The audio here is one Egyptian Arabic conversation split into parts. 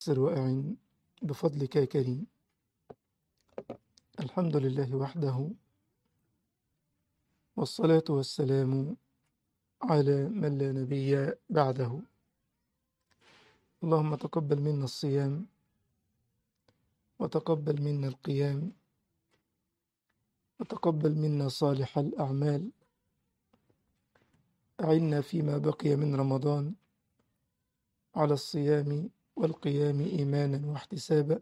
يسر وأعن بفضلك يا كريم الحمد لله وحده والصلاة والسلام على من لا نبي بعده اللهم تقبل منا الصيام وتقبل منا القيام وتقبل منا صالح الأعمال أعنا فيما بقي من رمضان على الصيام والقيام إيمانا واحتسابا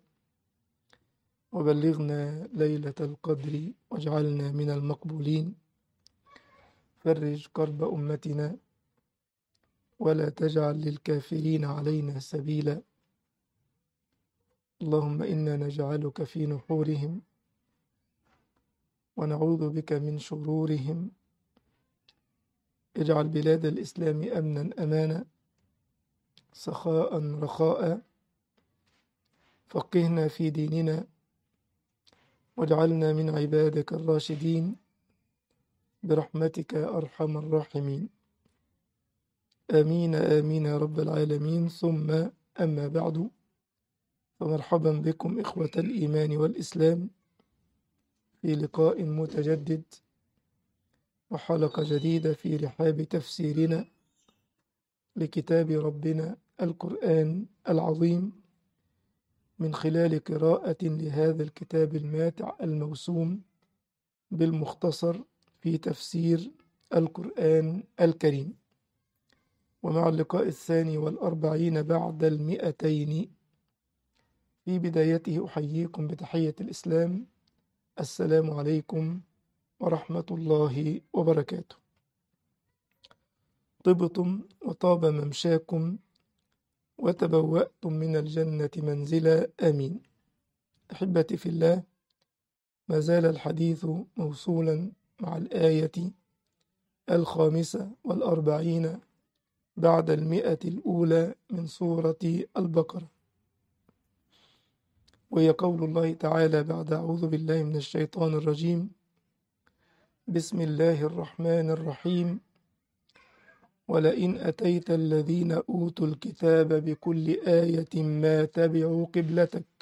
وبلغنا ليلة القدر واجعلنا من المقبولين فرج كرب أمتنا ولا تجعل للكافرين علينا سبيلا اللهم إنا نجعلك في نحورهم ونعوذ بك من شرورهم اجعل بلاد الإسلام أمنا أمانا سخاء رخاء فقهنا في ديننا واجعلنا من عبادك الراشدين برحمتك أرحم الراحمين آمين آمين يا رب العالمين ثم أما بعد فمرحبا بكم إخوة الإيمان والإسلام في لقاء متجدد وحلقة جديدة في رحاب تفسيرنا لكتاب ربنا القرآن العظيم من خلال قراءة لهذا الكتاب الماتع الموسوم بالمختصر في تفسير القرآن الكريم ومع اللقاء الثاني والأربعين بعد المئتين في بدايته أحييكم بتحية الإسلام السلام عليكم ورحمة الله وبركاته طبتم وطاب ممشاكم وتبوأتم من الجنة منزلا آمين أحبتي في الله ما زال الحديث موصولا مع الآية الخامسة والأربعين بعد المئة الأولى من سورة البقرة وهي قول الله تعالى بعد أعوذ بالله من الشيطان الرجيم بسم الله الرحمن الرحيم ولئن أتيت الذين أوتوا الكتاب بكل آية ما تبعوا قبلتك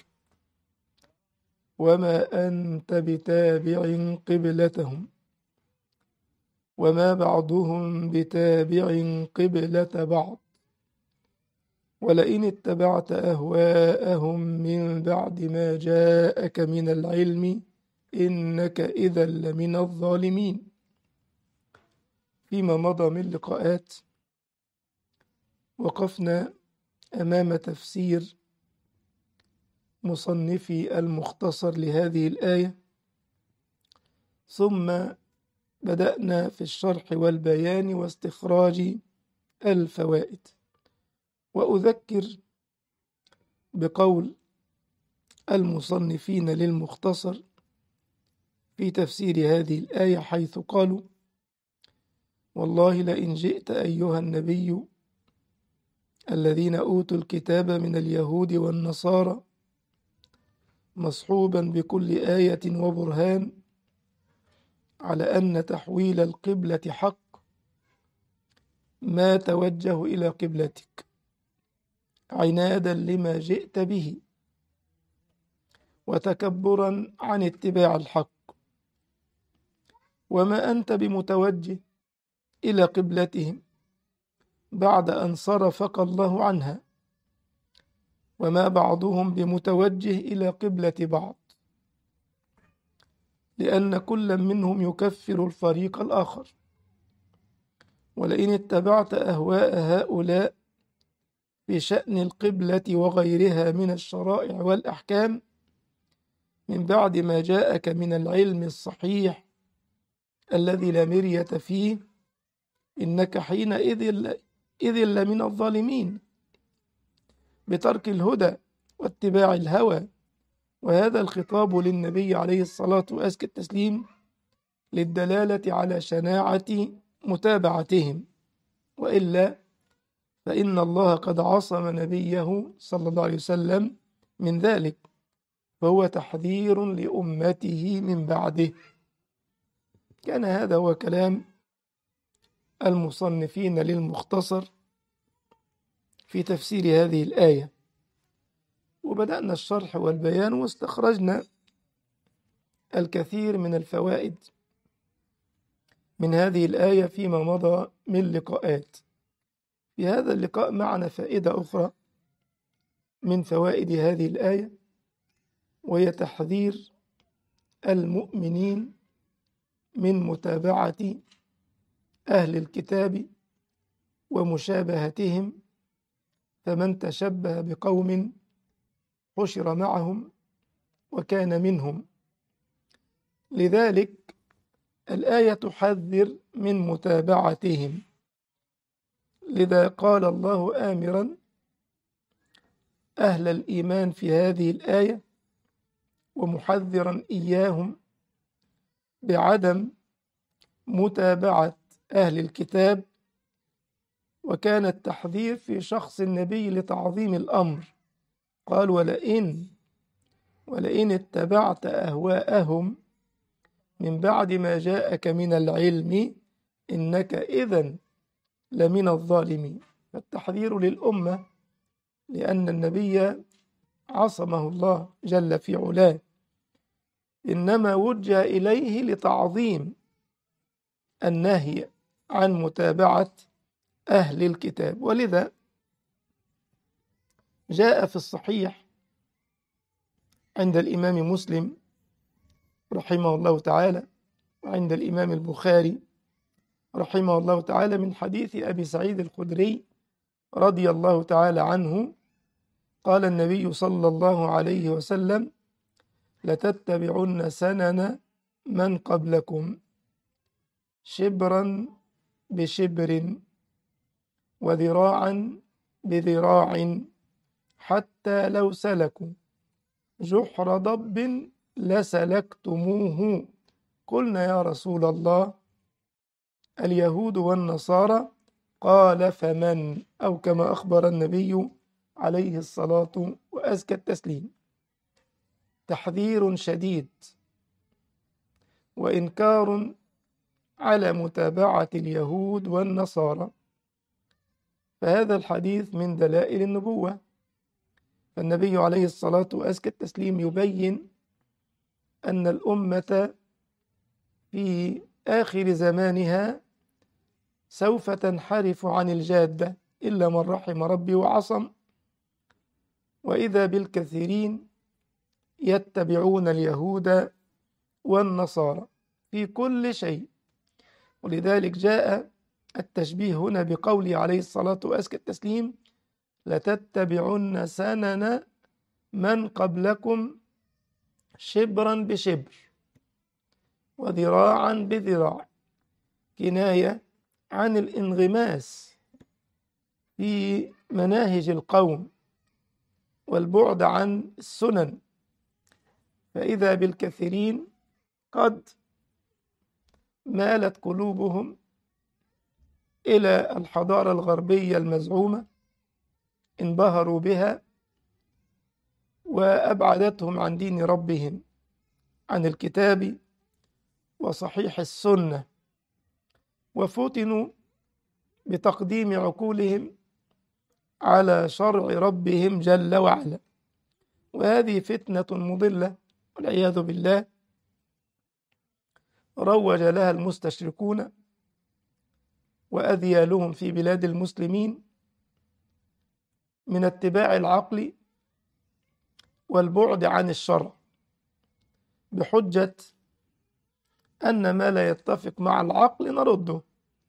وما أنت بتابع قبلتهم وما بعضهم بتابع قبلة بعض ولئن اتبعت أهواءهم من بعد ما جاءك من العلم إنك إذا لمن الظالمين فيما مضى من لقاءات وقفنا أمام تفسير مصنفي المختصر لهذه الآية ثم بدأنا في الشرح والبيان واستخراج الفوائد وأذكر بقول المصنفين للمختصر في تفسير هذه الآية حيث قالوا والله لئن جئت أيها النبي الذين أوتوا الكتاب من اليهود والنصارى مصحوبا بكل آية وبرهان على أن تحويل القبلة حق ما توجه إلى قبلتك عنادا لما جئت به وتكبرا عن اتباع الحق وما أنت بمتوجه إلى قبلتهم بعد أن صرفك الله عنها وما بعضهم بمتوجه إلى قبلة بعض لأن كل منهم يكفر الفريق الآخر ولئن اتبعت أهواء هؤلاء في شأن القبلة وغيرها من الشرائع والأحكام من بعد ما جاءك من العلم الصحيح الذي لا مرية فيه إنك حينئذ إذ لمن الظالمين بترك الهدى واتباع الهوى وهذا الخطاب للنبي عليه الصلاة وأزكى التسليم للدلالة على شناعة متابعتهم وإلا فإن الله قد عصم نبيه صلى الله عليه وسلم من ذلك فهو تحذير لأمته من بعده كان هذا هو كلام المصنفين للمختصر في تفسير هذه الآية وبدأنا الشرح والبيان واستخرجنا الكثير من الفوائد من هذه الآية فيما مضى من لقاءات في هذا اللقاء معنا فائدة أخرى من فوائد هذه الآية وهي تحذير المؤمنين من متابعة أهل الكتاب ومشابهتهم فمن تشبه بقوم حشر معهم وكان منهم لذلك الآية تحذر من متابعتهم لذا قال الله آمرا أهل الإيمان في هذه الآية ومحذرا إياهم بعدم متابعة أهل الكتاب وكان التحذير في شخص النبي لتعظيم الأمر قال ولئن ولئن اتبعت أهواءهم من بعد ما جاءك من العلم إنك إذا لمن الظالمين فالتحذير للأمة لأن النبي عصمه الله جل في علاه إنما وجه إليه لتعظيم النهي عن متابعة أهل الكتاب ولذا جاء في الصحيح عند الإمام مسلم رحمه الله تعالى وعند الإمام البخاري رحمه الله تعالى من حديث أبي سعيد الخدري رضي الله تعالى عنه قال النبي صلى الله عليه وسلم لتتبعن سنن من قبلكم شبرا بشبر وذراعا بذراع حتى لو سلكوا جحر ضب لسلكتموه قلنا يا رسول الله اليهود والنصارى قال فمن أو كما أخبر النبي عليه الصلاة وأزكى التسليم تحذير شديد وإنكار على متابعة اليهود والنصارى فهذا الحديث من دلائل النبوة فالنبي عليه الصلاة وأزكى التسليم يبين أن الأمة في آخر زمانها سوف تنحرف عن الجادة إلا من رحم ربي وعصم وإذا بالكثيرين يتبعون اليهود والنصارى في كل شيء ولذلك جاء التشبيه هنا بقوله عليه الصلاة وأزكى التسليم لتتبعن سنن من قبلكم شبرا بشبر وذراعا بذراع كناية عن الانغماس في مناهج القوم والبعد عن السنن فإذا بالكثيرين قد مالت قلوبهم إلى الحضارة الغربية المزعومة انبهروا بها وأبعدتهم عن دين ربهم عن الكتاب وصحيح السنة وفتنوا بتقديم عقولهم على شرع ربهم جل وعلا وهذه فتنة مضلة والعياذ بالله روج لها المستشركون وأذيالهم في بلاد المسلمين من اتباع العقل والبعد عن الشرع بحجة أن ما لا يتفق مع العقل نرده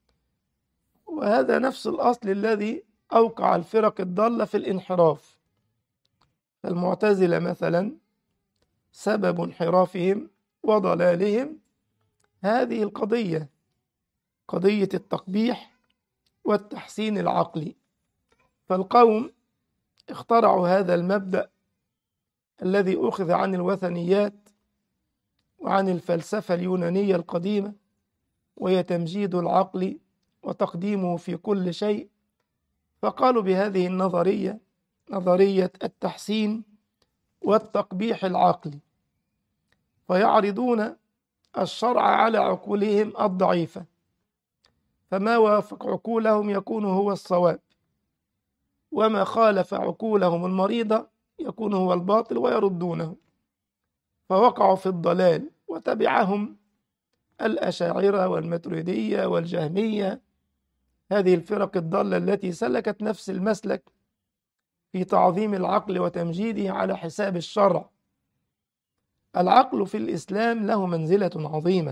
وهذا نفس الأصل الذي أوقع الفرق الضالة في الانحراف المعتزلة مثلا سبب انحرافهم وضلالهم هذه القضية قضية التقبيح والتحسين العقلي فالقوم اخترعوا هذا المبدأ الذي أخذ عن الوثنيات وعن الفلسفة اليونانية القديمة وهي تمجيد العقل وتقديمه في كل شيء فقالوا بهذه النظرية نظرية التحسين والتقبيح العقلي فيعرضون الشرع على عقولهم الضعيفة فما وافق عقولهم يكون هو الصواب وما خالف عقولهم المريضة يكون هو الباطل ويردونه فوقعوا في الضلال وتبعهم الأشاعرة والمتريدية والجهمية هذه الفرق الضالة التي سلكت نفس المسلك في تعظيم العقل وتمجيده على حساب الشرع العقل في الإسلام له منزلة عظيمة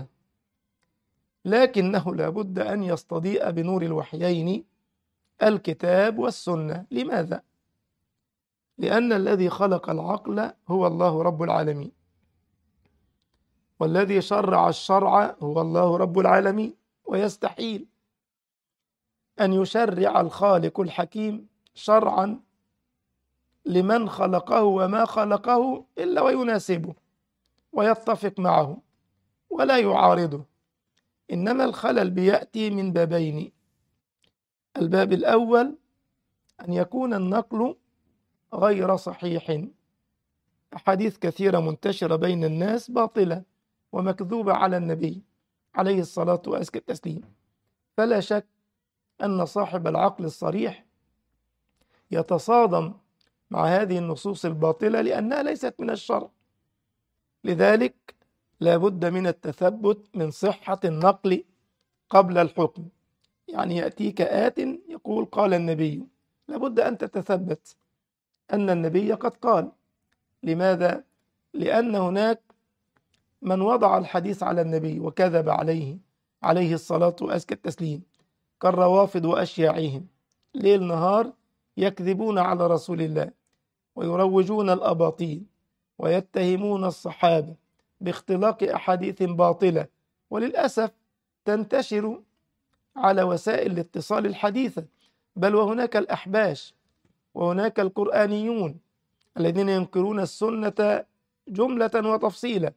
لكنه لابد أن يستضيء بنور الوحيين الكتاب والسنة لماذا؟ لأن الذي خلق العقل هو الله رب العالمين والذي شرع الشرع هو الله رب العالمين ويستحيل أن يشرع الخالق الحكيم شرعا لمن خلقه وما خلقه إلا ويناسبه ويتفق معه ولا يعارضه إنما الخلل بيأتي من بابين الباب الأول أن يكون النقل غير صحيح أحاديث كثيرة منتشرة بين الناس باطلة ومكذوبة على النبي عليه الصلاة وأزكى التسليم فلا شك أن صاحب العقل الصريح يتصادم مع هذه النصوص الباطلة لأنها ليست من الشرع لذلك لا بد من التثبت من صحة النقل قبل الحكم يعني يأتيك آت يقول قال النبي لابد أن تتثبت أن النبي قد قال لماذا؟ لأن هناك من وضع الحديث على النبي وكذب عليه عليه الصلاة وأزكى التسليم كالروافض وأشياعهم ليل نهار يكذبون على رسول الله ويروجون الأباطيل ويتهمون الصحابة باختلاق أحاديث باطلة وللأسف تنتشر على وسائل الاتصال الحديثة بل وهناك الأحباش وهناك القرآنيون الذين ينكرون السنة جملة وتفصيلا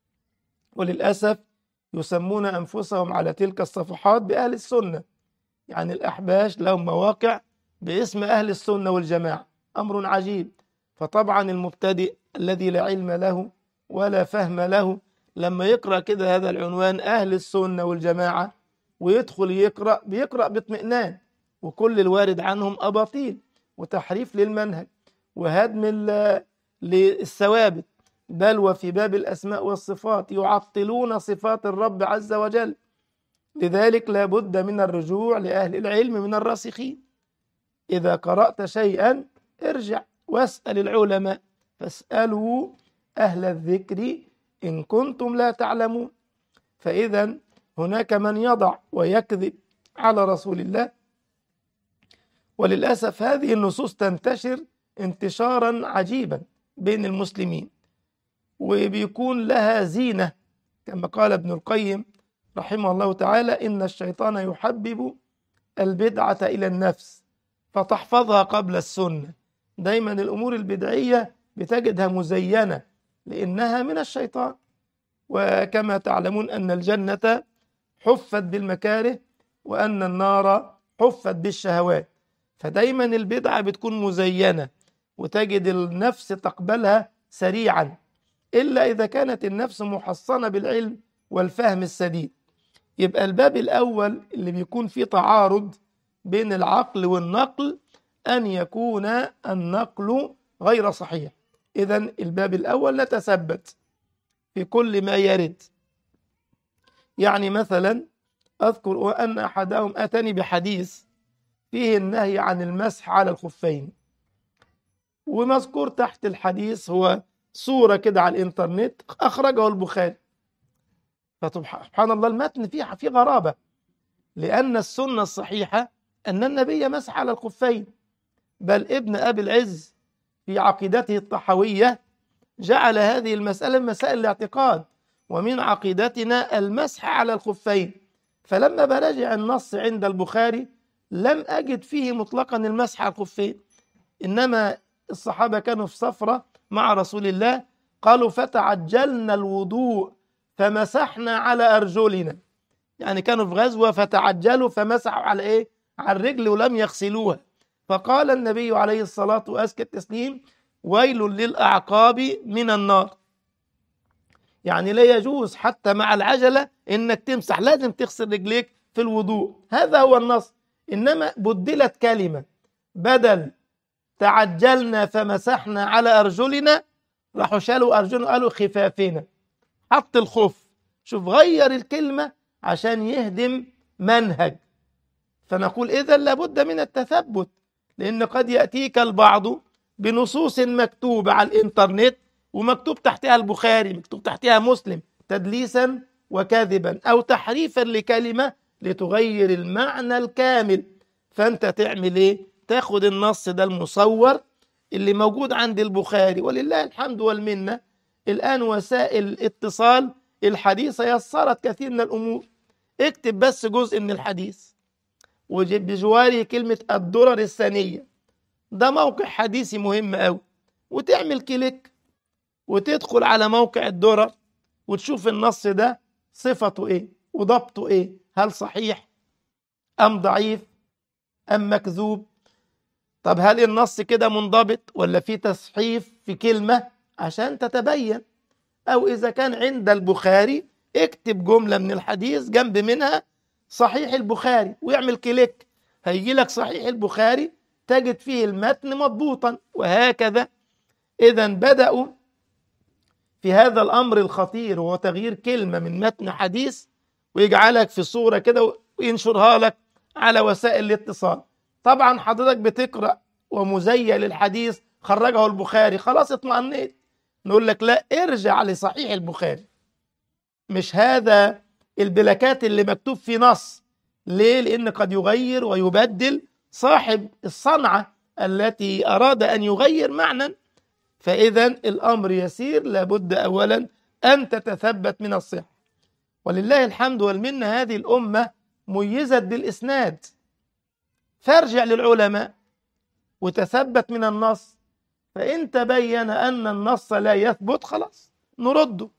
وللأسف يسمون أنفسهم على تلك الصفحات بأهل السنة يعني الأحباش لهم مواقع باسم أهل السنة والجماعة أمر عجيب فطبعا المبتدئ الذي لا علم له ولا فهم له لما يقرأ كده هذا العنوان أهل السنة والجماعة ويدخل يقرأ بيقرأ باطمئنان وكل الوارد عنهم أباطيل وتحريف للمنهج وهدم للثوابت بل وفي باب الأسماء والصفات يعطلون صفات الرب عز وجل لذلك لا بد من الرجوع لأهل العلم من الراسخين إذا قرأت شيئا ارجع واسأل العلماء فاسألوا أهل الذكر إن كنتم لا تعلمون فإذا هناك من يضع ويكذب على رسول الله وللأسف هذه النصوص تنتشر انتشارا عجيبا بين المسلمين وبيكون لها زينة كما قال ابن القيم رحمه الله تعالى إن الشيطان يحبب البدعة إلى النفس فتحفظها قبل السنة دايما الأمور البدعية بتجدها مزينة لأنها من الشيطان وكما تعلمون أن الجنة حفت بالمكاره وأن النار حفت بالشهوات فدايما البدعة بتكون مزينة وتجد النفس تقبلها سريعا إلا إذا كانت النفس محصنة بالعلم والفهم السديد يبقى الباب الأول اللي بيكون فيه تعارض بين العقل والنقل أن يكون النقل غير صحيح إذا الباب الأول نتثبت في كل ما يرد يعني مثلا أذكر أن أحدهم أتاني بحديث فيه النهي عن المسح على الخفين ومذكور تحت الحديث هو صورة كده على الإنترنت أخرجه البخاري فسبحان الله المتن فيه في غرابة لأن السنة الصحيحة أن النبي مسح على الخفين بل ابن أبي العز في عقيدته الطحوية جعل هذه المسألة من مسائل الاعتقاد ومن عقيدتنا المسح على الخفين فلما براجع النص عند البخاري لم أجد فيه مطلقا المسح على الخفين إنما الصحابة كانوا في سفرة مع رسول الله قالوا فتعجلنا الوضوء فمسحنا على أرجلنا يعني كانوا في غزوة فتعجلوا فمسحوا على إيه على الرجل ولم يغسلوها فقال النبي عليه الصلاة وأزكى التسليم ويل للأعقاب من النار يعني لا يجوز حتى مع العجلة إنك تمسح لازم تغسل رجليك في الوضوء هذا هو النص إنما بدلت كلمة بدل تعجلنا فمسحنا على أرجلنا راحوا شالوا أرجلنا قالوا خفافنا حط الخف شوف غير الكلمة عشان يهدم منهج فنقول إذا لابد من التثبت لأن قد يأتيك البعض بنصوص مكتوبة على الإنترنت ومكتوب تحتها البخاري مكتوب تحتها مسلم تدليسا وكذبا أو تحريفا لكلمة لتغير المعنى الكامل فأنت تعمل إيه؟ تاخد النص ده المصور اللي موجود عند البخاري ولله الحمد والمنة الآن وسائل الاتصال الحديثة يسرت كثير من الأمور اكتب بس جزء من الحديث وجيب بجواره كلمة الدرر الثانية ده موقع حديثي مهم أوي وتعمل كليك وتدخل على موقع الدرر وتشوف النص ده صفته ايه وضبطه ايه هل صحيح ام ضعيف ام مكذوب طب هل النص كده منضبط ولا في تصحيف في كلمة عشان تتبين او اذا كان عند البخاري اكتب جملة من الحديث جنب منها صحيح البخاري واعمل كليك هيجي لك صحيح البخاري تجد فيه المتن مضبوطا وهكذا اذا بدأوا في هذا الأمر الخطير وهو تغيير كلمة من متن حديث ويجعلك في صورة كده وينشرها لك على وسائل الاتصال طبعا حضرتك بتقرأ ومزيل للحديث خرجه البخاري خلاص اطمأنيت نقول لك لا ارجع لصحيح البخاري مش هذا البلاكات اللي مكتوب في نص ليه لأن قد يغير ويبدل صاحب الصنعة التي أراد أن يغير معنى فإذا الأمر يسير لابد أولا أن تتثبت من الصحة ولله الحمد والمنة هذه الأمة ميزت بالإسناد فارجع للعلماء وتثبت من النص فإن تبين أن النص لا يثبت خلاص نرده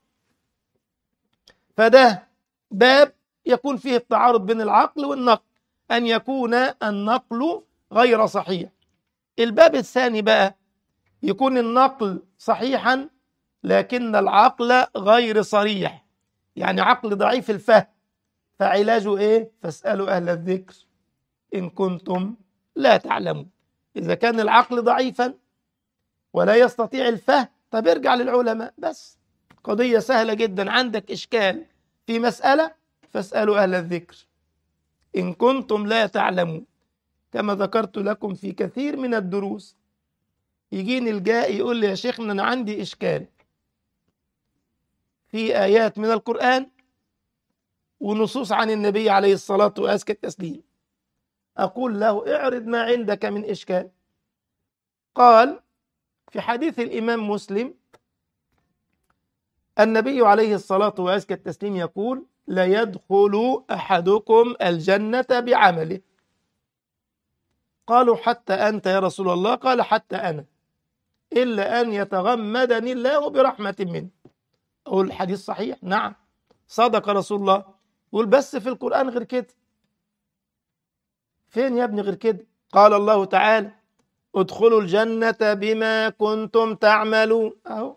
فده باب يكون فيه التعارض بين العقل والنقل أن يكون النقل غير صحيح الباب الثاني بقى يكون النقل صحيحا لكن العقل غير صريح يعني عقل ضعيف الفهم فعلاجه ايه فاسألوا أهل الذكر إن كنتم لا تعلمون إذا كان العقل ضعيفا ولا يستطيع الفهم طب ارجع للعلماء بس قضية سهلة جدا عندك إشكال في مسألة فاسألوا أهل الذكر إن كنتم لا تعلمون كما ذكرت لكم في كثير من الدروس يجيني الجاء يقول لي يا شيخنا أنا عندي إشكال في آيات من القرآن ونصوص عن النبي عليه الصلاة وأزكى التسليم أقول له اعرض ما عندك من إشكال قال في حديث الإمام مسلم النبي عليه الصلاة وأزكى التسليم يقول لا يدخل أحدكم الجنة بعمله قالوا حتى أنت يا رسول الله قال حتى أنا إلا أن يتغمدني الله برحمة منه أقول الحديث صحيح نعم صدق رسول الله يقول بس في القرآن غير كده فين يا ابني غير كده قال الله تعالى ادخلوا الجنة بما كنتم تعملون أهو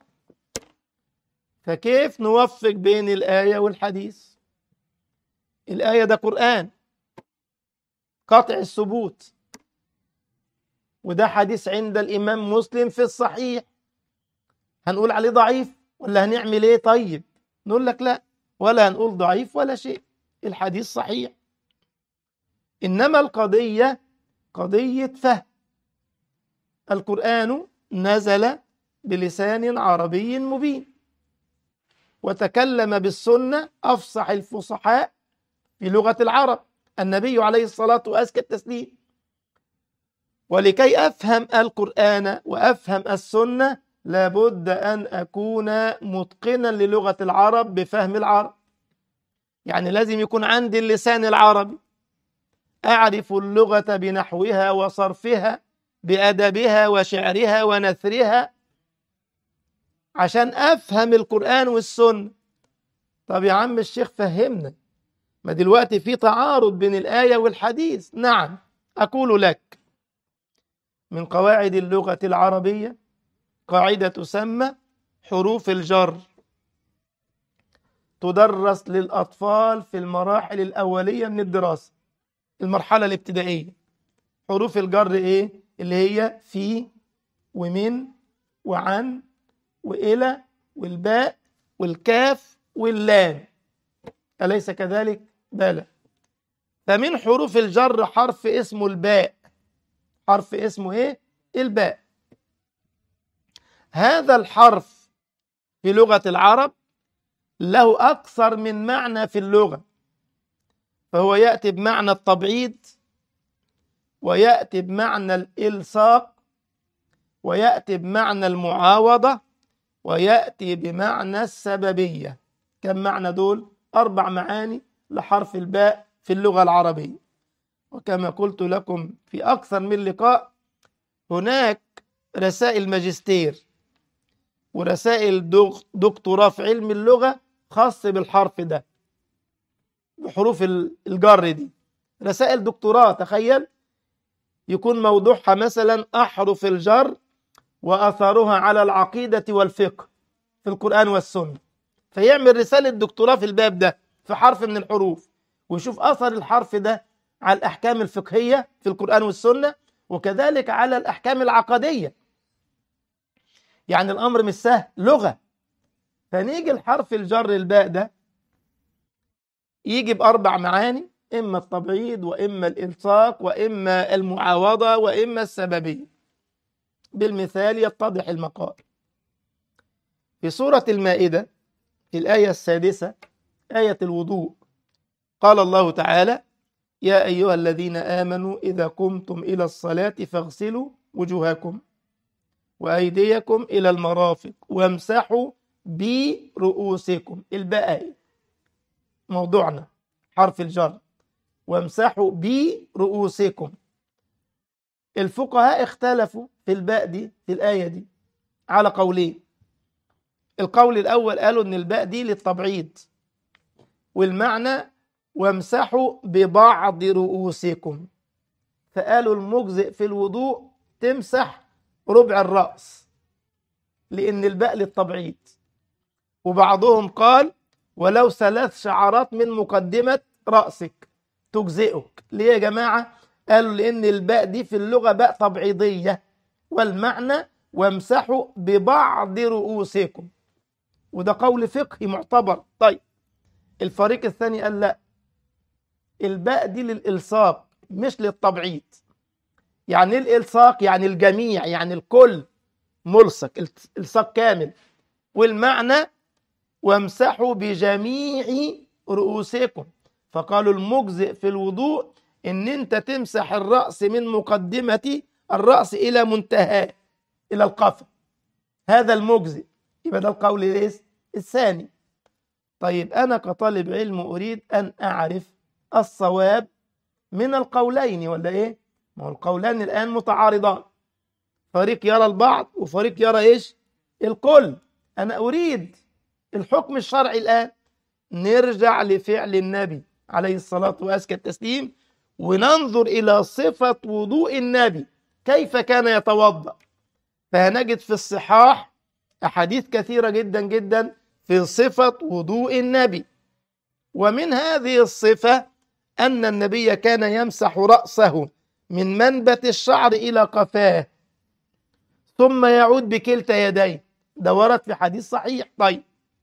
فكيف نوفق بين الآية والحديث الآية ده قرآن قطع الثبوت وده حديث عند الإمام مسلم في الصحيح هنقول عليه ضعيف ولا هنعمل ايه طيب نقول لك لا ولا هنقول ضعيف ولا شيء الحديث صحيح إنما القضية قضية فهم القرآن نزل بلسان عربي مبين وتكلم بالسنة أفصح الفصحاء في لغة العرب النبي عليه الصلاة وأزكى التسليم ولكي أفهم القرآن وأفهم السنة لابد أن أكون متقنا للغة العرب بفهم العرب يعني لازم يكون عندي اللسان العربي أعرف اللغة بنحوها وصرفها بأدبها وشعرها ونثرها عشان أفهم القرآن والسنة طب يا عم الشيخ فهمنا ما دلوقتي في تعارض بين الآية والحديث نعم أقول لك من قواعد اللغة العربية قاعدة تسمى حروف الجر تدرس للأطفال في المراحل الأولية من الدراسة المرحلة الابتدائية حروف الجر إيه؟ اللي هي في ومن وعن وإلى والباء والكاف واللام أليس كذلك؟ بلى فمن حروف الجر حرف اسمه الباء حرف اسمه ايه؟ الباء هذا الحرف في لغة العرب له أكثر من معنى في اللغة فهو يأتي بمعنى التبعيض ويأتي بمعنى الإلصاق ويأتي بمعنى المعاوضة ويأتي بمعنى السببية كم معنى دول؟ أربع معاني لحرف الباء في اللغة العربية وكما قلت لكم في أكثر من لقاء هناك رسائل ماجستير ورسائل دكتوراه في علم اللغة خاص بالحرف ده بحروف الجر دي رسائل دكتوراه تخيل يكون موضوعها مثلا أحرف الجر وأثرها على العقيدة والفقه في القرآن والسنة فيعمل رسالة دكتوراه في الباب ده في حرف من الحروف ويشوف أثر الحرف ده على الأحكام الفقهية في القرآن والسنة وكذلك على الأحكام العقدية يعني الأمر مش سهل لغة فنيجي الحرف الجر الباء ده يجي بأربع معاني إما التبعيض وإما الإلصاق وإما المعاوضة وإما السببية بالمثال يتضح المقال في سورة المائدة في الآية السادسة آية الوضوء قال الله تعالى يا أيها الذين آمنوا إذا قمتم إلى الصلاة فاغسلوا وجوهكم وأيديكم إلى المرافق وامسحوا برؤوسكم الباء موضوعنا حرف الجر وامسحوا برؤوسكم الفقهاء اختلفوا في الباء دي في الآية دي على قولين القول الأول قالوا إن الباء دي للتبعيض والمعنى وامسحوا ببعض رؤوسكم فقالوا المجزئ في الوضوء تمسح ربع الرأس لأن الباء للتبعيض وبعضهم قال ولو ثلاث شعرات من مقدمة رأسك تجزئك ليه يا جماعة قالوا لأن الباء دي في اللغة باء تبعيضية والمعنى وامسحوا ببعض رؤوسكم وده قول فقهي معتبر طيب الفريق الثاني قال لا الباء دي للإلصاق مش للتبعيض يعني ايه الإلصاق يعني الجميع يعني الكل ملصق الصاق كامل والمعنى وامسحوا بجميع رؤوسكم فقالوا المجزئ في الوضوء ان انت تمسح الرأس من مقدمة الرأس الى منتهاه الى القفا هذا المجزئ يبقى ده القول الثاني طيب انا كطالب علم اريد ان اعرف الصواب من القولين ولا ايه ما هو القولان الان متعارضان فريق يرى البعض وفريق يرى ايش الكل انا اريد الحكم الشرعي الان نرجع لفعل النبي عليه الصلاه وازكى التسليم وننظر الى صفه وضوء النبي كيف كان يتوضا فهنجد في الصحاح احاديث كثيره جدا جدا في صفه وضوء النبي ومن هذه الصفه ان النبي كان يمسح راسه من منبت الشعر الى قفاه ثم يعود بكلتا يديه ده ورد في حديث صحيح طيب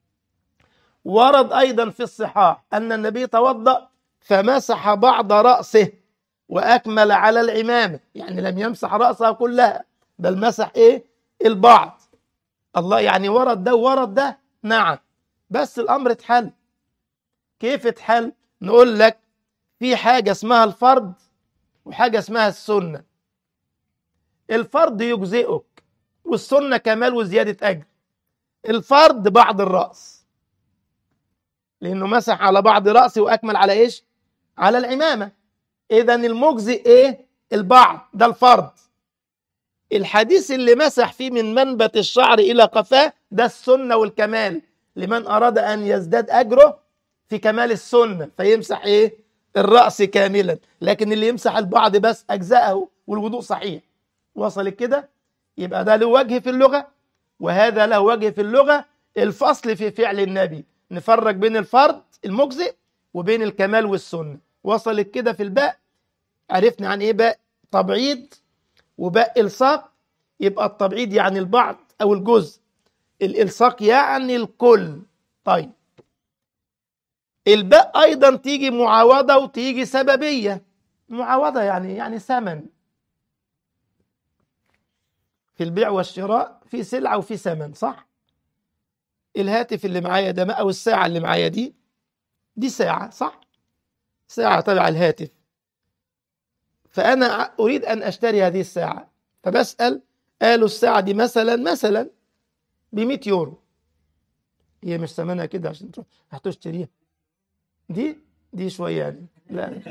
ورد ايضا في الصحاح ان النبي توضا فمسح بعض راسه واكمل على العمامه يعني لم يمسح راسه كلها بل مسح ايه البعض الله يعني ورد ده ورد ده نعم بس الامر اتحل كيف اتحل نقول لك في حاجه اسمها الفرض وحاجه اسمها السنه الفرض يجزئك والسنه كمال وزياده اجر الفرض بعض الراس لانه مسح على بعض راسه واكمل على ايش على العمامه اذا المجزئ ايه البعض ده الفرض الحديث اللي مسح فيه من منبت الشعر الى قفاه ده السنه والكمال لمن اراد ان يزداد اجره في كمال السنه فيمسح ايه الراس كاملا لكن اللي يمسح البعض بس اجزاه والوضوء صحيح وصل كده يبقى ده له وجه في اللغه وهذا له وجه في اللغه الفصل في فعل النبي نفرق بين الفرد المجزئ وبين الكمال والسنه وصلت كده في الباء عرفنا عن ايه باء تبعيض وباء الصاق يبقى التبعيض يعني البعض أو الجزء الإلصاق يعني الكل طيب الباء أيضا تيجي معاوضة وتيجي سببية معاوضة يعني يعني ثمن في البيع والشراء في سلعة وفي ثمن صح؟ الهاتف اللي معايا ده أو الساعة اللي معايا دي دي ساعة صح؟ ساعة تبع الهاتف فأنا أريد أن أشتري هذه الساعة فبسأل قالوا الساعة دي مثلا مثلا ب 100 يورو هي مش ثمنها كده عشان تروح هتشتريها دي دي شوية يعني لا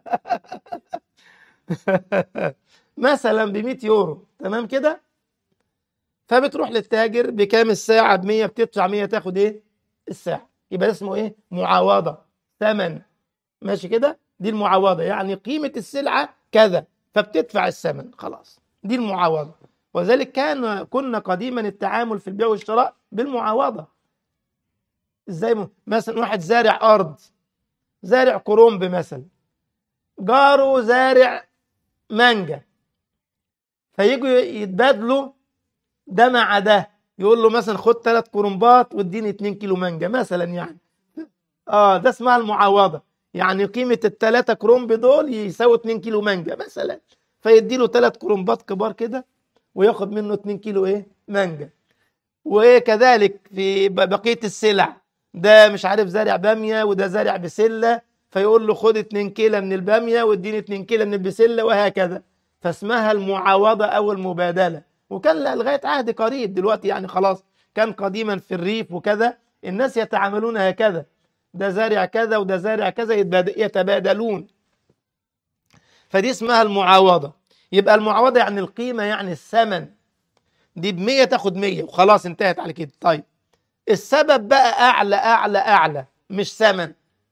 مثلا ب 100 يورو تمام كده فبتروح للتاجر بكام الساعة ب 100 بتدفع 100 تاخد ايه الساعة يبقى اسمه ايه معاوضة ثمن ماشي كده دي المعاوضة يعني قيمة السلعة كذا فبتدفع الثمن خلاص دي المعاوضة وذلك كان كنا قديما التعامل في البيع والشراء بالمعاوضة ازاي م... مثلا واحد زارع أرض زارع كرنب مثلا جاره زارع مانجا فيجوا يتبادلوا ده مع ده يقول له مثلا خد ثلاث كرنبات واديني 2 كيلو مانجا مثلا يعني اه ده اسمها المعاوضه يعني قيمه الثلاثه كرنب دول يساوي 2 كيلو مانجا مثلا فيدي له ثلاث كرنبات كبار كده وياخد منه 2 كيلو ايه مانجا وكذلك في بقيه السلع ده مش عارف زارع باميه وده زارع بسله فيقول له خد 2 كيلو من الباميه واديني 2 كيلو من البسله وهكذا فاسمها المعاوضه او المبادله وكان لغايه عهد قريب دلوقتي يعني خلاص كان قديما في الريف وكذا الناس يتعاملون هكذا ده زارع كذا وده زارع كذا يتبادلون فدي اسمها المعاوضه يبقى المعاوضه يعني القيمه يعني الثمن دي ب 100 تاخد 100 وخلاص انتهت على كده طيب السبب بقى اعلى اعلى اعلى مش ثمن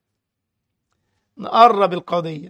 نقرب القضيه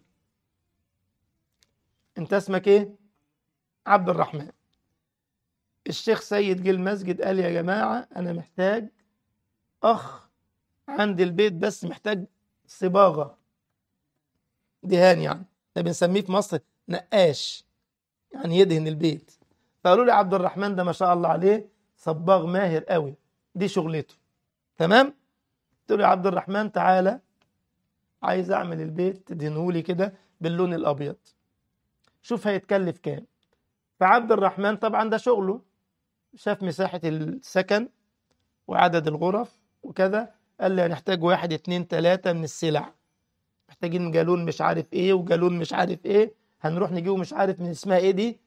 انت اسمك ايه عبد الرحمن الشيخ سيد جه المسجد قال يا جماعة أنا محتاج أخ عند البيت بس محتاج صباغة دهان يعني ده بنسميه في مصر نقاش يعني يدهن البيت فقالوا لي عبد الرحمن ده ما شاء الله عليه صباغ ماهر قوي دي شغلته تمام قلت له يا عبد الرحمن تعالى عايز اعمل البيت تدهنهولي كده باللون الابيض شوف هيتكلف كام فعبد الرحمن طبعا ده شغله شاف مساحة السكن وعدد الغرف وكذا قال لي هنحتاج واحد اتنين تلاتة من السلع محتاجين جالون مش عارف ايه وجالون مش عارف ايه هنروح نجيبه مش عارف من اسمها ايه دي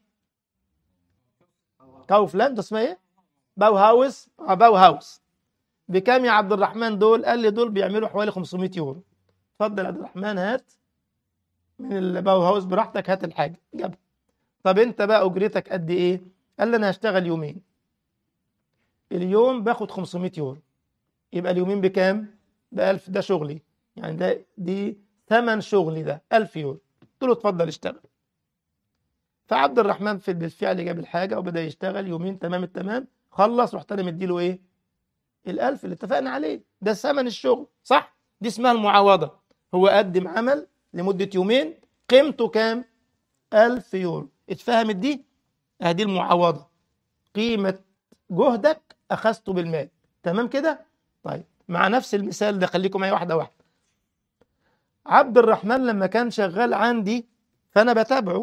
كاوفلاند اسمها ايه باو هاوس اه باو هاوس بكام يا عبد الرحمن دول قال لي دول بيعملوا حوالي 500 يورو اتفضل يا عبد الرحمن هات من الباو هاوس براحتك هات الحاجه جابها طب انت بقى اجرتك قد ايه قال لي انا هشتغل يومين اليوم باخد 500 يورو يبقى اليومين بكام ب 1000 ده شغلي يعني ده دي ثمن شغلي ده 1000 يورو قلت له اتفضل اشتغل فعبد الرحمن في بالفعل جاب الحاجه وبدا يشتغل يومين تمام التمام خلص رحت انا مديله ايه الألف اللي اتفقنا عليه ده ثمن الشغل صح دي اسمها المعاوضة هو قدم عمل لمدة يومين قيمته كام ألف يورو اتفهمت دي هذه المعاوضة قيمة جهدك أخذته بالمال تمام كده طيب مع نفس المثال ده خليكم معايا واحدة واحدة عبد الرحمن لما كان شغال عندي فأنا بتابعه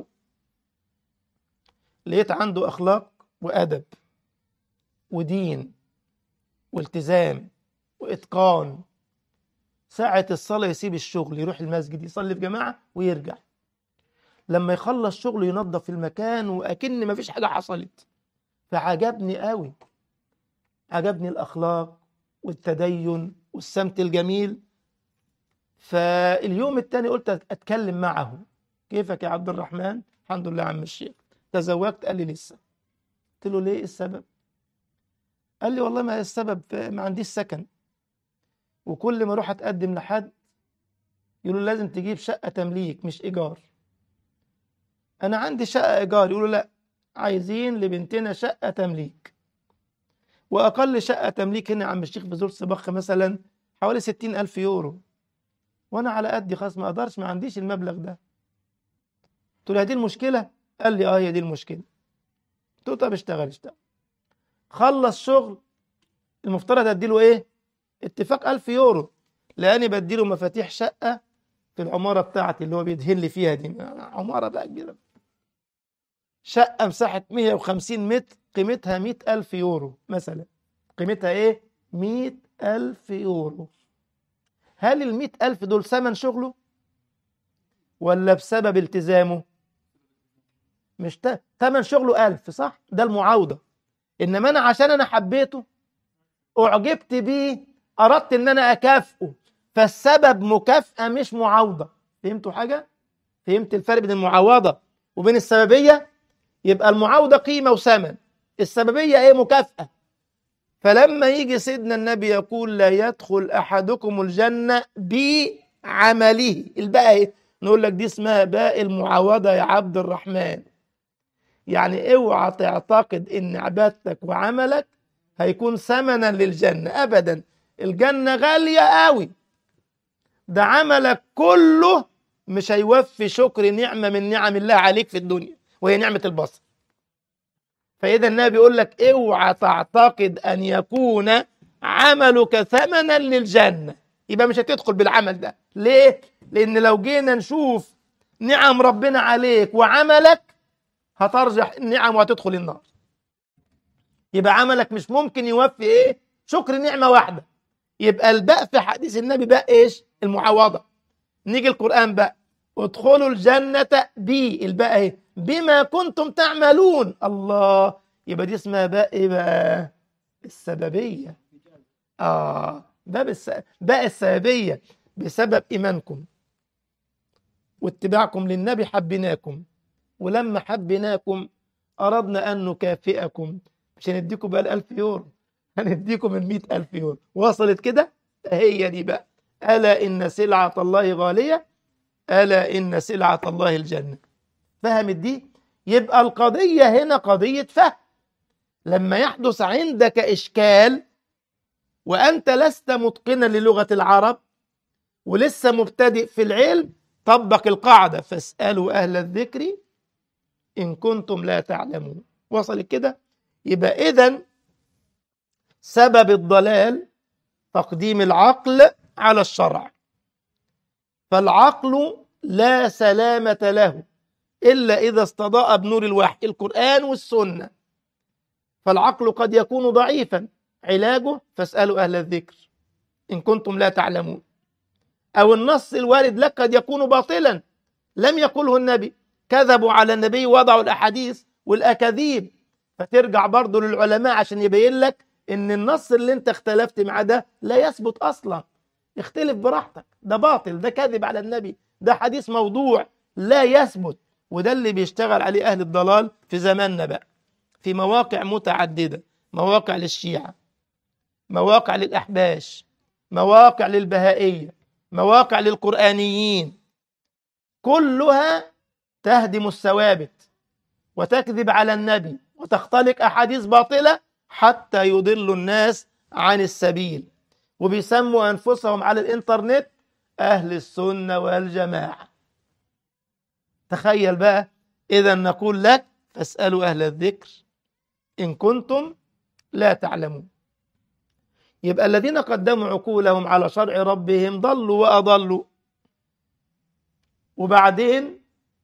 لقيت عنده أخلاق وأدب ودين والتزام وإتقان ساعة الصلاة يسيب الشغل يروح المسجد يصلي في جماعة ويرجع لما يخلص شغل ينظف المكان وأكن ما فيش حاجة حصلت فعجبني قوي عجبني الأخلاق والتدين والسمت الجميل فاليوم التاني قلت أتكلم معه كيفك يا عبد الرحمن الحمد لله عم الشيخ تزوجت قال لي لسه قلت له ليه السبب قال لي والله ما السبب ما عنديش سكن وكل ما اروح اتقدم لحد يقولوا لازم تجيب شقة تمليك مش إيجار أنا عندي شقة إيجار يقولوا لا عايزين لبنتنا شقة تمليك وأقل شقة تمليك هنا عم الشيخ في زور صباخ مثلا حوالي ستين ألف يورو وأنا على قدي خلاص ما أقدرش ما عنديش المبلغ ده قلت له دي المشكلة قال لي آه هي دي المشكلة قلت له طب اشتغل اشتغل خلص شغل المفترض اديله ايه اتفاق 1000 يورو لاني بديله مفاتيح شقه في العماره بتاعتي اللي هو بيدهن لي فيها دي عماره بقى كبيره شقه مساحه 150 متر قيمتها 100000 يورو مثلا قيمتها ايه 100000 يورو هل ال 100000 دول ثمن شغله ولا بسبب التزامه مش ت- ثمن شغله ألف صح ده المعاوضة إنما أنا عشان أنا حبيته أعجبت بيه أردت إن أنا أكافئه فالسبب مكافأة مش معاوضة فهمتوا حاجة؟ فهمت الفرق بين المعاوضة وبين السببية؟ يبقى المعاوضة قيمة وثمن السببية إيه مكافأة فلما يجي سيدنا النبي يقول لا يدخل أحدكم الجنة بعمله الباقي إيه؟ نقول لك دي اسمها باء المعاوضة يا عبد الرحمن يعني اوعى تعتقد ان عبادتك وعملك هيكون ثمنا للجنة ابدا الجنة غالية قوي ده عملك كله مش هيوفي شكر نعمة من نعم الله عليك في الدنيا وهي نعمة البصر فإذا النبي بيقول لك اوعى تعتقد أن يكون عملك ثمنا للجنة يبقى مش هتدخل بالعمل ده ليه؟ لأن لو جينا نشوف نعم ربنا عليك وعملك هترجح النعم وهتدخل النار يبقى عملك مش ممكن يوفي ايه شكر نعمة واحدة يبقى الباء في حديث النبي باء ايش المعاوضة نيجي القرآن بقى ادخلوا الجنة بي الباء ايه بما كنتم تعملون الله يبقى دي اسمها باء ايه بقى السببية اه باب الس... باء السببية بسبب إيمانكم واتباعكم للنبي حبيناكم ولما حبيناكم أردنا أن نكافئكم مش هنديكم بقى الألف يورو هنديكم المئة ألف يورو وصلت كده هي دي بقى ألا إن سلعة الله غالية ألا إن سلعة الله الجنة فهمت دي يبقى القضية هنا قضية فهم لما يحدث عندك إشكال وأنت لست متقنا للغة العرب ولسه مبتدئ في العلم طبق القاعدة فاسألوا أهل الذكر إن كنتم لا تعلمون وصل كده يبقى إذن سبب الضلال تقديم العقل على الشرع فالعقل لا سلامة له إلا إذا استضاء بنور الوحي القرآن والسنة فالعقل قد يكون ضعيفا علاجه فاسألوا أهل الذكر إن كنتم لا تعلمون أو النص الوارد لك قد يكون باطلا لم يقله النبي كذبوا على النبي وضعوا الأحاديث والأكاذيب فترجع برضه للعلماء عشان يبين لك إن النص اللي أنت اختلفت معاه ده لا يثبت أصلا اختلف براحتك ده باطل ده كذب على النبي ده حديث موضوع لا يثبت وده اللي بيشتغل عليه أهل الضلال في زماننا بقى في مواقع متعددة مواقع للشيعة مواقع للأحباش مواقع للبهائية مواقع للقرآنيين كلها تهدم الثوابت وتكذب على النبي وتختلق أحاديث باطلة حتى يضل الناس عن السبيل وبيسموا أنفسهم على الإنترنت أهل السنة والجماعة تخيل بقى إذا نقول لك فاسألوا أهل الذكر إن كنتم لا تعلمون يبقى الذين قدموا عقولهم على شرع ربهم ضلوا وأضلوا وبعدين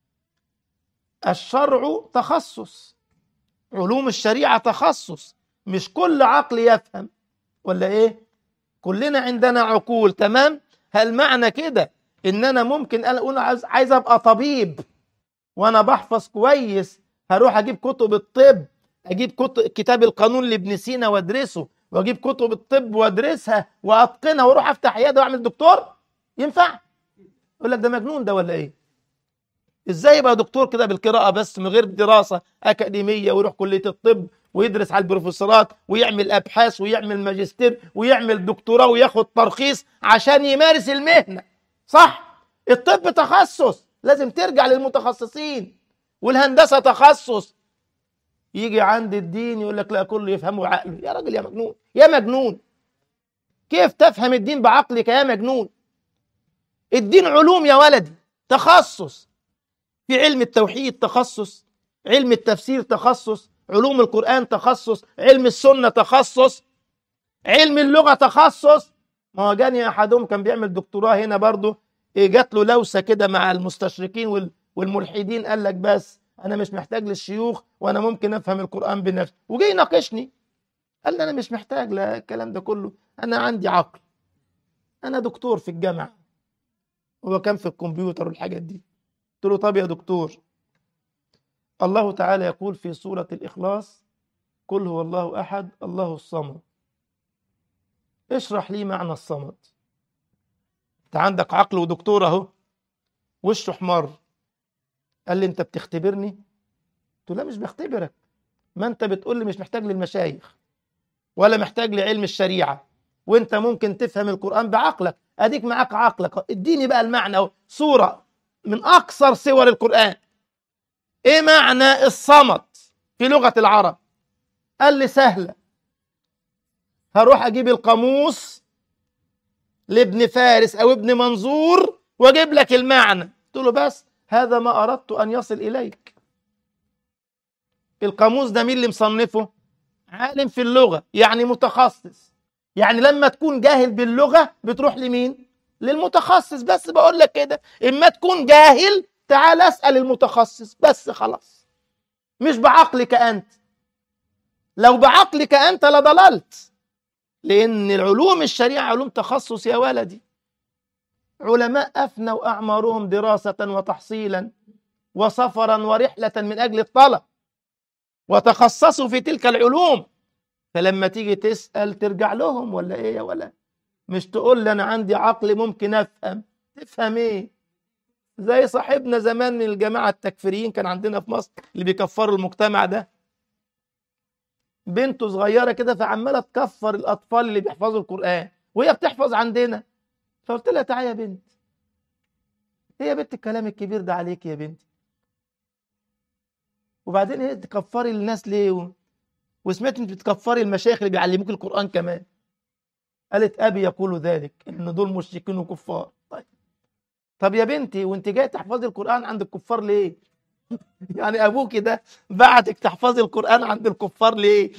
الشرع تخصص علوم الشريعة تخصص مش كل عقل يفهم ولا ايه كلنا عندنا عقول تمام هل معنى كده ان انا ممكن انا اقول عايز, عايز ابقى طبيب وانا بحفظ كويس هروح اجيب كتب الطب اجيب كتب كتاب القانون لابن سينا وادرسه واجيب كتب الطب وادرسها واتقنها واروح افتح عياده واعمل دكتور ينفع يقول لك ده مجنون ده ولا ايه ازاي يبقى دكتور كده بالقراءه بس من غير دراسه اكاديميه ويروح كليه الطب ويدرس على البروفيسورات ويعمل ابحاث ويعمل ماجستير ويعمل دكتوراه وياخد ترخيص عشان يمارس المهنه صح الطب تخصص لازم ترجع للمتخصصين والهندسه تخصص يجي عند الدين يقول لك لا كله يفهمه عقله يا راجل يا مجنون يا مجنون كيف تفهم الدين بعقلك يا مجنون الدين علوم يا ولدي تخصص في علم التوحيد تخصص علم التفسير تخصص علوم القرآن تخصص علم السنة تخصص علم اللغة تخصص ما هو جاني أحدهم كان بيعمل دكتوراه هنا برضه إيه جات له لوسة كده مع المستشرقين وال- والملحدين قال لك بس أنا مش محتاج للشيوخ وأنا ممكن أفهم القرآن بنفسي وجاي يناقشني قال لي أنا مش محتاج للكلام ده كله أنا عندي عقل أنا دكتور في الجامعة هو كان في الكمبيوتر والحاجات دي قلت له طب يا دكتور الله تعالى يقول في سورة الإخلاص قل هو الله أحد الله الصمد اشرح لي معنى الصمد انت عندك عقل ودكتور اهو وشه احمر قال لي انت بتختبرني قلت له لا مش بختبرك ما انت بتقول لي مش محتاج للمشايخ ولا محتاج لعلم الشريعة وانت ممكن تفهم القرآن بعقلك اديك معاك عقلك اديني بقى المعنى اهو صورة من اقصر صور القرآن ايه معنى الصمد في لغة العرب قال لي سهلة هروح اجيب القاموس لابن فارس او ابن منظور واجيب لك المعنى قلت له بس هذا ما اردت ان يصل اليك القاموس ده مين اللي مصنفه عالم في اللغة يعني متخصص يعني لما تكون جاهل باللغة بتروح لمين للمتخصص بس بقول لك كده اما تكون جاهل تعال اسأل المتخصص بس خلاص مش بعقلك انت لو بعقلك انت لضللت لأن العلوم الشريعة علوم تخصص يا ولدي علماء أفنوا أعمارهم دراسة وتحصيلا وسفرا ورحلة من أجل الطلب وتخصصوا في تلك العلوم فلما تيجي تسأل ترجع لهم ولا إيه يا ولا مش تقول لي أنا عندي عقل ممكن أفهم تفهم إيه زي صاحبنا زمان من الجماعة التكفيريين كان عندنا في مصر اللي بيكفروا المجتمع ده بنته صغيرة كده فعمالة تكفر الأطفال اللي بيحفظوا القرآن وهي بتحفظ عندنا فقلت لها تعالى يا بنت ايه يا بنت الكلام الكبير ده عليك يا بنتي وبعدين ايه تكفري الناس ليه و... وسمعت انت بتكفري المشايخ اللي بيعلموك القرآن كمان قالت أبي يقول ذلك إن دول مشركين وكفار طيب طب يا بنتي وانت جاي تحفظي القرآن عند الكفار ليه يعني ابوك ده بعتك تحفظي القرآن عند الكفار ليه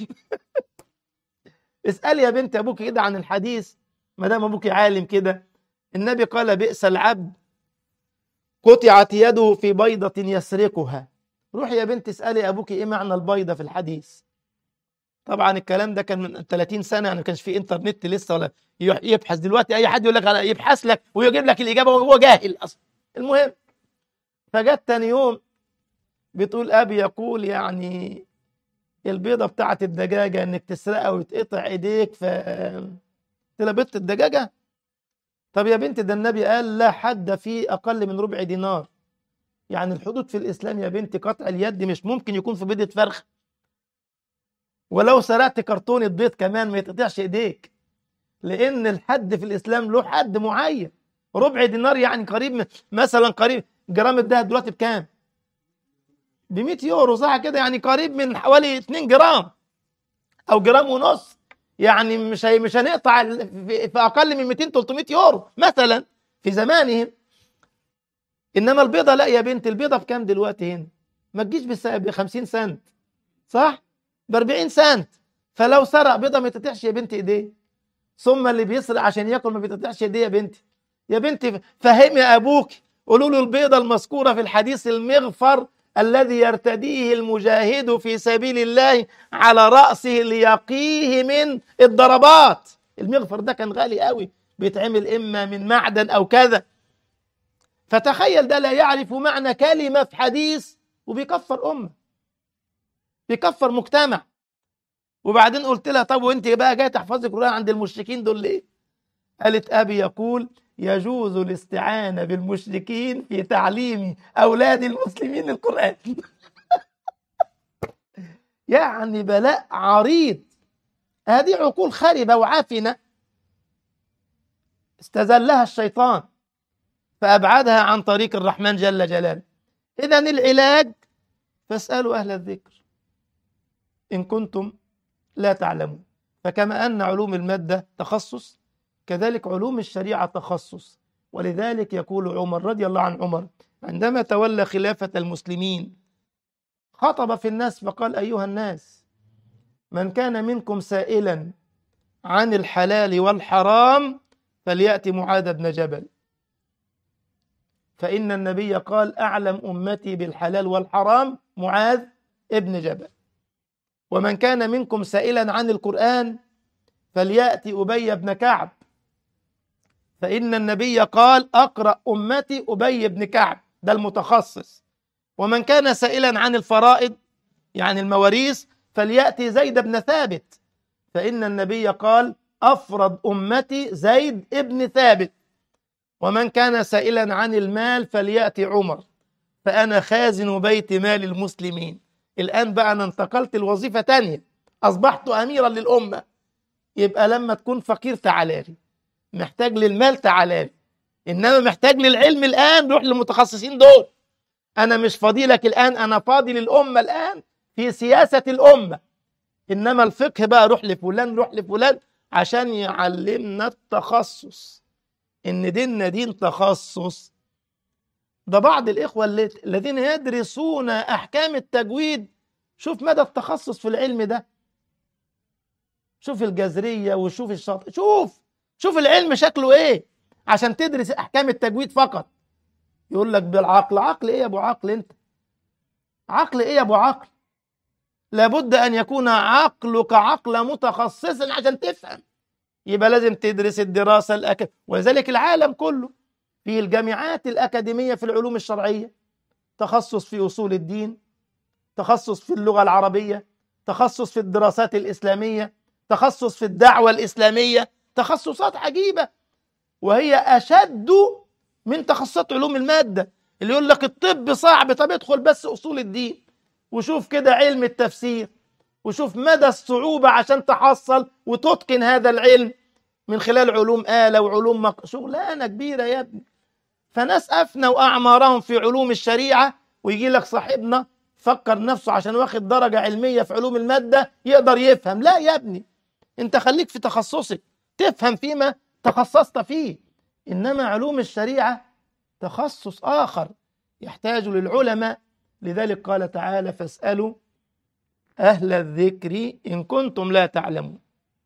اسألي يا بنت ابوك كده عن الحديث ما دام ابوك عالم كده النبي قال بئس العبد قطعت يده في بيضة يسرقها روحي يا بنت اسألي ابوك ايه معنى البيضة في الحديث طبعا الكلام ده كان من 30 سنة يعني ما كانش في انترنت لسه ولا يبحث دلوقتي اي حد يقول لك يبحث لك ويجيب لك الاجابة وهو جاهل اصلا المهم فجت تاني يوم بتقول ابي يقول يعني البيضه بتاعت الدجاجه انك تسرقها ويتقطع ايديك ف قلت لها بيضه الدجاجه طب يا بنت ده النبي قال لا حد فيه اقل من ربع دينار يعني الحدود في الاسلام يا بنت قطع اليد مش ممكن يكون في بيضه فرخ ولو سرقت كرتونه بيض كمان ما يتقطعش ايديك لان الحد في الاسلام له حد معين ربع دينار يعني قريب من مثلا قريب جرام الدهب دلوقتي بكام ب 100 يورو صح كده يعني قريب من حوالي 2 جرام او جرام ونص يعني مش هي مش هنقطع في, في اقل من 200 300 يورو مثلا في زمانهم انما البيضه لا يا بنت البيضه بكام دلوقتي هنا ما تجيش ب 50 سنت صح ب 40 سنت فلو سرق بيضه ما تتقطعش يا بنت ايديه ثم اللي بيسرق عشان ياكل ما بيتقطعش ايديه يا بنتي يا بنتي فهمي ابوك قولوا له البيضه المذكوره في الحديث المغفر الذي يرتديه المجاهد في سبيل الله على رأسه ليقيه من الضربات المغفر ده كان غالي قوي بيتعمل إما من معدن أو كذا فتخيل ده لا يعرف معنى كلمة في حديث وبيكفر أمة بيكفر مجتمع وبعدين قلت لها طب وانت بقى جاي تحفظي القرآن عند المشركين دول ليه قالت أبي يقول يجوز الاستعانة بالمشركين في تعليم أولاد المسلمين القرآن يعني بلاء عريض هذه عقول خربة وعافنة استزلها الشيطان فأبعدها عن طريق الرحمن جل جلاله إذا العلاج فاسألوا أهل الذكر إن كنتم لا تعلمون فكما أن علوم المادة تخصص كذلك علوم الشريعة تخصص ولذلك يقول عمر رضي الله عن عمر عندما تولى خلافة المسلمين خطب في الناس فقال أيها الناس من كان منكم سائلا عن الحلال والحرام فليأتي معاذ بن جبل فإن النبي قال أعلم أمتي بالحلال والحرام معاذ ابن جبل ومن كان منكم سائلا عن القرآن فليأتي أبي بن كعب فإن النبي قال أقرأ أمتي أبي بن كعب ده المتخصص ومن كان سائلا عن الفرائض يعني المواريث فليأتي زيد بن ثابت فإن النبي قال أفرض أمتي زيد ابن ثابت ومن كان سائلا عن المال فليأتي عمر فأنا خازن بيت مال المسلمين الآن بقى أنا انتقلت الوظيفة تانية أصبحت أميرا للأمة يبقى لما تكون فقير تعالى لي محتاج للمال تعالى لي إنما محتاج للعلم الآن روح للمتخصصين دول أنا مش فاضي لك الآن أنا فاضي للأمة الآن في سياسة الأمة إنما الفقه بقى روح لفلان روح لفلان عشان يعلمنا التخصص إن ديننا دين تخصص ده بعض الإخوة اللي- الذين يدرسون أحكام التجويد شوف مدى التخصص في العلم ده شوف الجذرية وشوف الشاطئ شوف شوف العلم شكله إيه عشان تدرس أحكام التجويد فقط يقول لك بالعقل عقل إيه يا أبو عقل أنت عقل إيه يا أبو عقل لابد أن يكون عقلك عقل متخصص عشان تفهم يبقى لازم تدرس الدراسة الأك... ولذلك العالم كله في الجامعات الأكاديمية في العلوم الشرعية تخصص في أصول الدين تخصص في اللغة العربية تخصص في الدراسات الإسلامية تخصص في الدعوة الإسلامية تخصصات عجيبة وهي أشد من تخصصات علوم المادة اللي يقول لك الطب صعب طب ادخل بس أصول الدين وشوف كده علم التفسير وشوف مدى الصعوبة عشان تحصل وتتقن هذا العلم من خلال علوم آلة وعلوم مق... شغلانة كبيرة يا ابني فناس أفنوا أعمارهم في علوم الشريعة ويجي لك صاحبنا فكر نفسه عشان واخد درجة علمية في علوم المادة يقدر يفهم لا يا ابني انت خليك في تخصصك تفهم فيما تخصصت فيه إنما علوم الشريعة تخصص آخر يحتاج للعلماء لذلك قال تعالى فاسألوا أهل الذكر إن كنتم لا تعلمون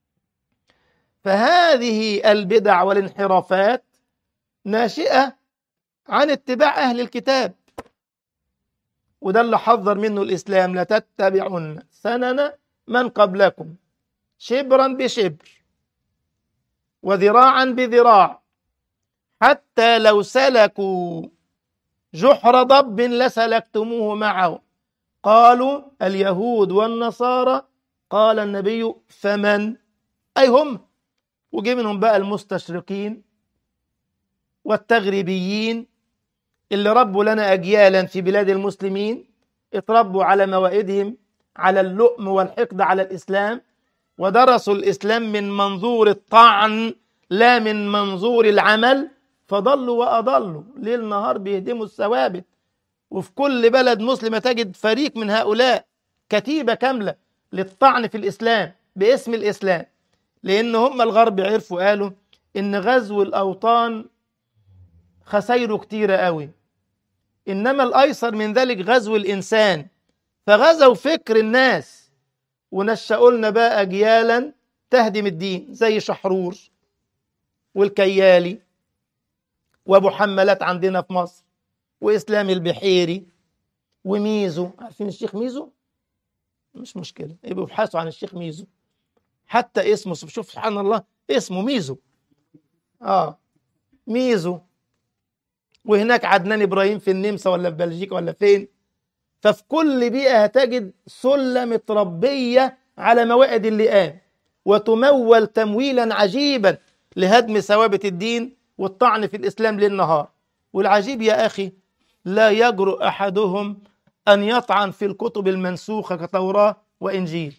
فهذه البدع والانحرافات ناشئة عن اتباع أهل الكتاب وده اللي حذر منه الإسلام لتتبعن سنن من قبلكم شبرا بشبر وذراعا بذراع حتى لو سلكوا جحر ضب لسلكتموه معه قالوا اليهود والنصارى قال النبي فمن أي هم وجي منهم بقى المستشرقين والتغريبيين اللي ربوا لنا أجيالا في بلاد المسلمين اتربوا على موائدهم على اللؤم والحقد على الإسلام ودرسوا الإسلام من منظور الطعن لا من منظور العمل فضلوا وأضلوا ليل نهار بيهدموا الثوابت وفي كل بلد مسلمة تجد فريق من هؤلاء كتيبة كاملة للطعن في الإسلام باسم الإسلام لأن هم الغرب عرفوا قالوا إن غزو الأوطان خسايره كتيرة قوي إنما الأيسر من ذلك غزو الإنسان فغزوا فكر الناس ونشأوا لنا بقى أجيالا تهدم الدين زي شحرور والكيالي وأبو حملات عندنا في مصر وإسلام البحيري وميزو عارفين الشيخ ميزو؟ مش مشكلة يبقوا يبحثوا عن الشيخ ميزو حتى اسمه شوف سبحان الله اسمه ميزو اه ميزو وهناك عدنان ابراهيم في النمسا ولا في بلجيكا ولا فين ففي كل بيئه هتجد سله متربيه على موائد اللئام وتمول تمويلا عجيبا لهدم ثوابت الدين والطعن في الاسلام للنهار والعجيب يا اخي لا يجرؤ احدهم ان يطعن في الكتب المنسوخه كتوراه وانجيل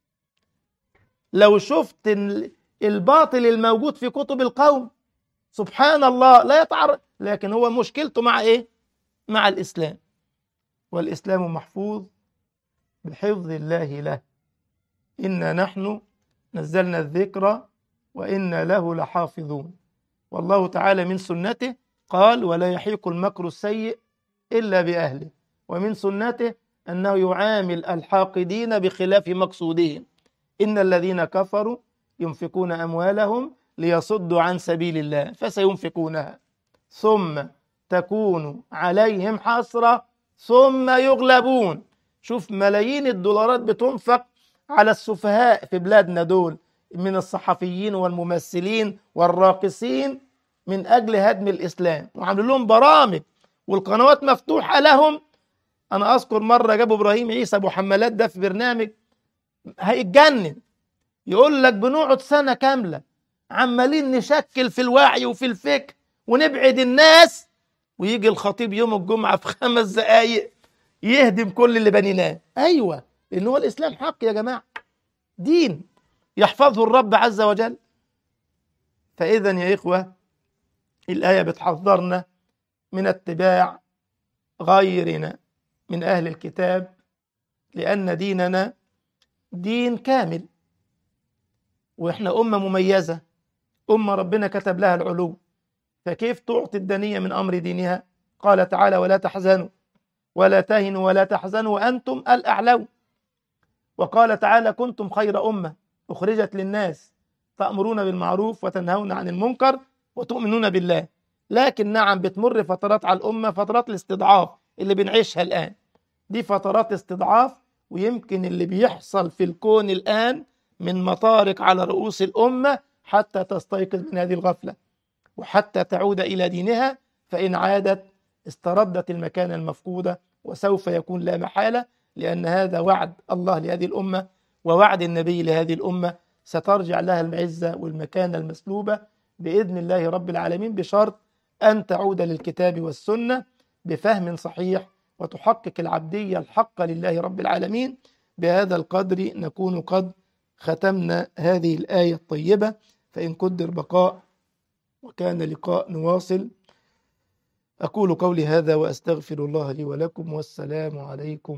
لو شفت الباطل الموجود في كتب القوم سبحان الله لا يتعرض لكن هو مشكلته مع ايه مع الاسلام والاسلام محفوظ بحفظ الله له انا نحن نزلنا الذكر وانا له لحافظون والله تعالى من سنته قال ولا يحيق المكر السيء الا باهله ومن سنته أنه يعامل الحاقدين بخلاف مقصودهم إن الذين كفروا ينفقون أموالهم ليصدوا عن سبيل الله فسينفقونها ثم تكون عليهم حسرة ثم يغلبون شوف ملايين الدولارات بتنفق على السفهاء في بلادنا دول من الصحفيين والممثلين والراقصين من أجل هدم الإسلام وعملوا لهم برامج والقنوات مفتوحة لهم أنا أذكر مرة جابوا إبراهيم عيسى أبو حمالات ده في برنامج هيتجنن يقول لك بنقعد سنة كاملة عمالين نشكل في الوعي وفي الفكر ونبعد الناس ويجي الخطيب يوم الجمعة في خمس دقايق يهدم كل اللي بنيناه أيوة لأن هو الإسلام حق يا جماعة دين يحفظه الرب عز وجل فإذا يا إخوة الآية بتحذرنا من اتباع غيرنا من أهل الكتاب لأن ديننا دين كامل وإحنا أمة مميزة أمة ربنا كتب لها العلو فكيف تعطي الدنية من أمر دينها قال تعالى ولا تحزنوا ولا تهنوا ولا تحزنوا وأنتم الأعلون وقال تعالى كنتم خير أمة أخرجت للناس تأمرون بالمعروف وتنهون عن المنكر وتؤمنون بالله لكن نعم بتمر فترات على الأمة فترات الاستضعاف اللي بنعيشها الآن دي فترات استضعاف ويمكن اللي بيحصل في الكون الآن من مطارق على رؤوس الأمة حتى تستيقظ من هذه الغفلة وحتى تعود إلى دينها فإن عادت استردت المكان المفقودة وسوف يكون لا محالة لأن هذا وعد الله لهذه الأمة ووعد النبي لهذه الأمة سترجع لها المعزة والمكانة المسلوبة بإذن الله رب العالمين بشرط أن تعود للكتاب والسنة بفهم صحيح وتحقق العبدية الحق لله رب العالمين بهذا القدر نكون قد ختمنا هذه الآية الطيبة فإن قدر بقاء وكان لقاء نواصل أقول قولي هذا وأستغفر الله لي ولكم والسلام عليكم